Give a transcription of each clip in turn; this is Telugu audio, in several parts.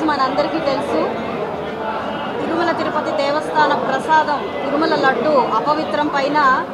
మనందరికీ తెలుసు తిరుమల తిరుపతి దేవస్థాన ప్రసాదం తిరుమల లడ్డు అపవిత్రం పైన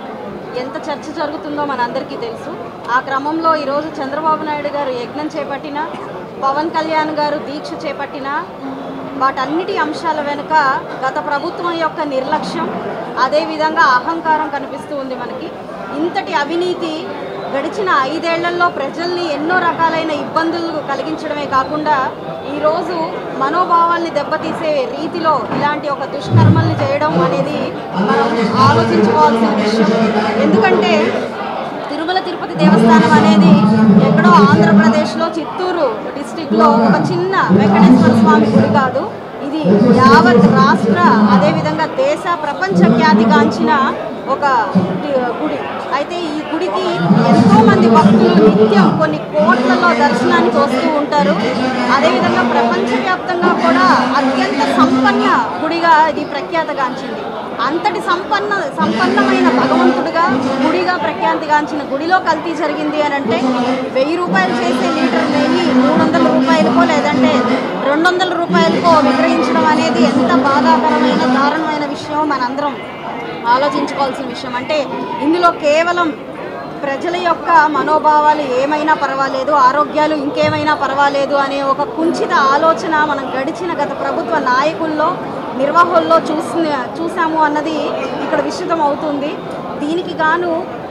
ఎంత చర్చ జరుగుతుందో మనందరికీ తెలుసు ఆ క్రమంలో ఈరోజు చంద్రబాబు నాయుడు గారు యజ్ఞం చేపట్టిన పవన్ కళ్యాణ్ గారు దీక్ష చేపట్టిన వాటన్నిటి అంశాల వెనుక గత ప్రభుత్వం యొక్క నిర్లక్ష్యం అదేవిధంగా అహంకారం కనిపిస్తూ ఉంది మనకి ఇంతటి అవినీతి గడిచిన ఐదేళ్లలో ప్రజల్ని ఎన్నో రకాలైన ఇబ్బందులు కలిగించడమే కాకుండా ఈరోజు మనోభావాల్ని దెబ్బతీసే రీతిలో ఇలాంటి ఒక దుష్కర్మల్ని చేయడం అనేది మనం ఆలోచించుకోవాల్సిన విషయం ఎందుకంటే తిరుమల తిరుపతి దేవస్థానం అనేది ఎక్కడో ఆంధ్రప్రదేశ్లో చిత్తూరు డిస్టిక్లో ఒక చిన్న వెంకటేశ్వర స్వామి గుడి కాదు ఇది యావత్ రాష్ట్ర అదేవిధంగా దేశ ప్రపంచ ఖ్యాతిగాంచిన ఒక టి- గుడి అయితే ఈ గుడికి ఎంతో మంది భక్తులు నిత్యం కొన్ని కోట్లలో దర్శనానికి వస్తూ ఉంటారు అదేవిధంగా ప్రపంచవ్యాప్తంగా కూడా అత్యంత సంపన్న గుడిగా ఇది ప్రఖ్యాతగాంచింది అంతటి సంపన్న సంపన్నమైన భగవంతుడిగా గుడిగా ప్రఖ్యాతిగాంచిన గుడిలో కల్తీ జరిగింది అని అంటే వెయ్యి రూపాయలు చేసే లీటర్ నెయ్యి మూడు వందల రూపాయలకో లేదంటే రెండు వందల రూపాయలకో విక్రయించడం అనేది ఎంత బాధాకరమైన దారుణమైన విషయం మనందరం ఆలోచించుకోవాల్సిన విషయం అంటే ఇందులో కేవలం ప్రజల యొక్క మనోభావాలు ఏమైనా పర్వాలేదు ఆరోగ్యాలు ఇంకేమైనా పర్వాలేదు అనే ఒక కుంచిత ఆలోచన మనం గడిచిన గత ప్రభుత్వ నాయకుల్లో నిర్వాహకుల్లో చూసి చూసాము అన్నది ఇక్కడ విస్తృతం అవుతుంది దీనికి గాను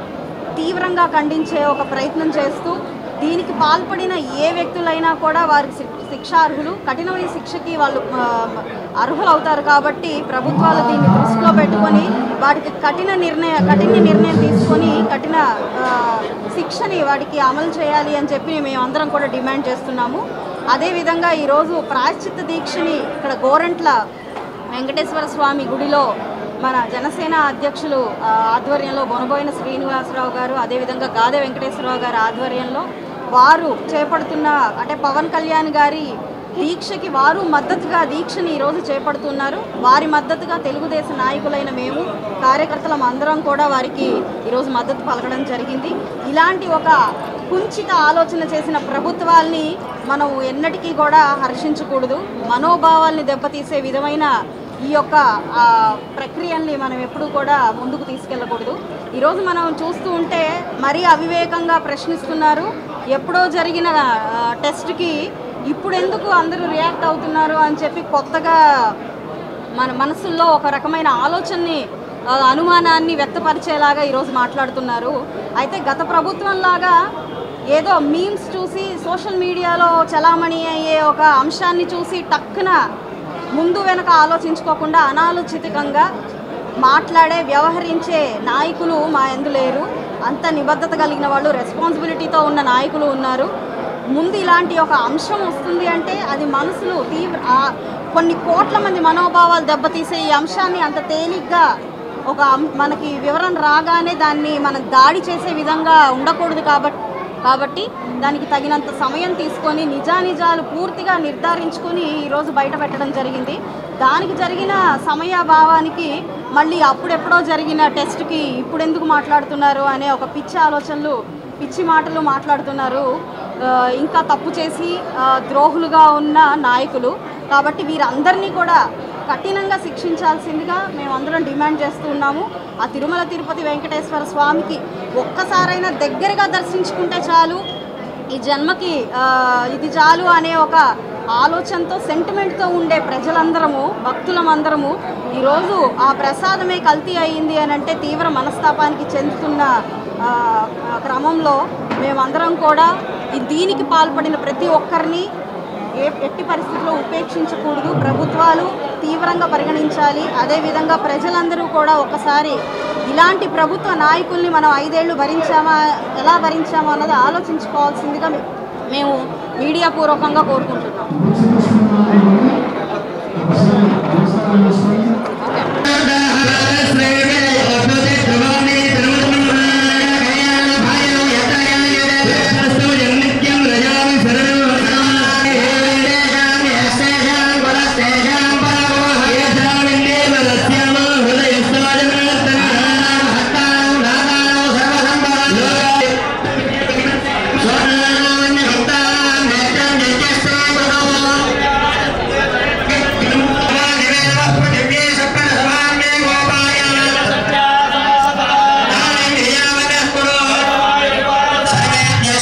తీవ్రంగా ఖండించే ఒక ప్రయత్నం చేస్తూ దీనికి పాల్పడిన ఏ వ్యక్తులైనా కూడా వారికి శి- శిక్షార్హులు కఠినమైన శిక్షకి వాళ్ళు ఆ, అర్హులు అవుతారు కాబట్టి ప్రభుత్వాలు దీన్ని దృష్టిలో పెట్టుకొని వాటికి కఠిన నిర్ణయ కఠిన నిర్ణయం తీసుకొని కఠిన ఆ, శిక్షని వాటికి అమలు చేయాలి అని చెప్పి మేమందరం కూడా డిమాండ్ చేస్తున్నాము అదేవిధంగా ఈరోజు ప్రాయశ్చిత్త దీక్షని ఇక్కడ గోరంట్ల వెంకటేశ్వర స్వామి గుడిలో మన జనసేన అధ్యక్షులు ఆ, ఆధ్వర్యంలో బొనబోయిన శ్రీనివాసరావు గారు అదేవిధంగా గాదే వెంకటేశ్వరరావు గారి ఆధ్వర్యంలో వారు చేపడుతున్న అంటే పవన్ కళ్యాణ్ గారి దీక్షకి వారు మద్దతుగా దీక్షని ఈరోజు చేపడుతున్నారు వారి మద్దతుగా తెలుగుదేశం నాయకులైన మేము కార్యకర్తలం అందరం కూడా వారికి ఈరోజు మద్దతు పలకడం జరిగింది ఇలాంటి ఒక కుంచిత ఆలోచన చేసిన ప్రభుత్వాల్ని మనం ఎన్నటికీ కూడా హర్షించకూడదు మనోభావాల్ని దెబ్బతీసే విధమైన ఈ యొక్క ఆ, ప్రక్రియల్ని మనం ఎప్పుడూ కూడా ముందుకు తీసుకెళ్ళకూడదు ఈరోజు మనం చూస్తూ ఉంటే మరీ అవివేకంగా ప్రశ్నిస్తున్నారు ఎప్పుడో జరిగిన ఆ, టెస్ట్కి ఇప్పుడు ఎందుకు అందరూ రియాక్ట్ అవుతున్నారు అని చెప్పి కొత్తగా మన మనసుల్లో ఒక రకమైన ఆలోచనని ఆ, అనుమానాన్ని వ్యక్తపరిచేలాగా ఈరోజు మాట్లాడుతున్నారు అయితే గత ప్రభుత్వం లాగా ఏదో మీమ్స్ చూసి సోషల్ మీడియాలో చలామణి అయ్యే ఒక అంశాన్ని చూసి టక్కున ముందు వెనక ఆలోచించుకోకుండా అనాలోచితంగా మాట్లాడే వ్యవహరించే నాయకులు మా ఎందు లేరు అంత నిబద్ధత కలిగిన వాళ్ళు రెస్పాన్సిబిలిటీతో ఉన్న నాయకులు ఉన్నారు ముందు ఇలాంటి ఒక అంశం వస్తుంది అంటే అది మనసులు తీవ్ర ఆ కొన్ని కోట్ల మంది మనోభావాలు దెబ్బతీసే ఈ అంశాన్ని అంత తేలిగ్గా ఒక అం- మనకి వివరణ రాగానే దాన్ని మనం దాడి చేసే విధంగా ఉండకూడదు కాబట్టి కాబట్టి దానికి తగినంత సమయం తీసుకొని నిజానిజాలు పూర్తిగా నిర్ధారించుకొని ఈరోజు బయట పెట్టడం జరిగింది దానికి జరిగిన సమయభావానికి మళ్ళీ అప్పుడెప్పుడో జరిగిన టెస్ట్కి ఇప్పుడు ఎందుకు మాట్లాడుతున్నారు అనే ఒక పిచ్చి ఆలోచనలు పిచ్చి మాటలు మాట్లాడుతున్నారు ఆ, ఇంకా తప్పు చేసి ఆ, ద్రోహులుగా ఉన్న నాయకులు కాబట్టి వీరందరినీ కూడా కఠినంగా శిక్షించాల్సిందిగా మేమందరం డిమాండ్ చేస్తూ ఉన్నాము ఆ తిరుమల తిరుపతి వెంకటేశ్వర స్వామికి ఒక్కసారైనా దగ్గరగా దర్శించుకుంటే చాలు ఈ జన్మకి ఆ, ఇది చాలు అనే ఒక ఆలోచనతో సెంటిమెంట్తో ఉండే ప్రజలందరము భక్తులమందరము ఈరోజు ఆ ప్రసాదమే కల్తీ అయ్యింది అని అంటే తీవ్ర మనస్తాపానికి చెందుతున్న ఆ, క్రమంలో మేమందరం కూడా ఈ దీనికి పాల్పడిన ప్రతి ఒక్కరిని ఏ ఎట్టి పరిస్థితుల్లో ఉపేక్షించకూడదు ప్రభుత్వాలు తీవ్రంగా పరిగణించాలి అదేవిధంగా ప్రజలందరూ కూడా ఒకసారి ఇలాంటి ప్రభుత్వ నాయకుల్ని మనం ఐదేళ్లు భరించామా ఎలా భరించామా అన్నది ఆలోచించుకోవాల్సిందిగా మే- మేము మీడియా పూర్వకంగా కోరుకుంటున్నాం స్వర్ణాన్ని హస్తాన్ని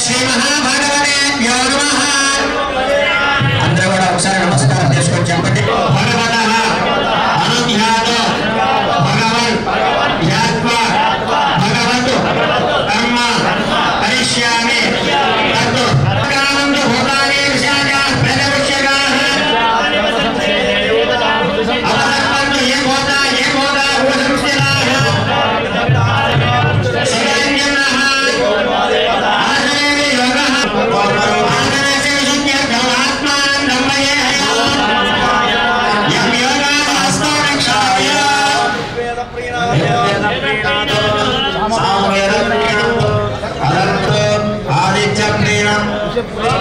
శ్రీ మహాభగవతేభ్యో నమః అందరూ కూడా ఒకసారి నమస్కారం చేసుకొని చెప్పండి భగవత అనుధ్యాత భగవన్ ధ్యాత్వ భగవతు కర్మ కరిష్యామి తత్తు కామంతు భూతాని విశాఖా ప్రజవృష్యకాః అవసర్పంతు ఏ భూతా ఏ భూతా భూసంస్థితాః శివాంజనః ఆసనేవి యోగః ఆసనస్య విశుద్ధ్యర్థం ఆత్మానం బ్రహ్మయే యం యోగా హస్తో రక్షాయ సామవేద ఆదిత్య ప్రీణ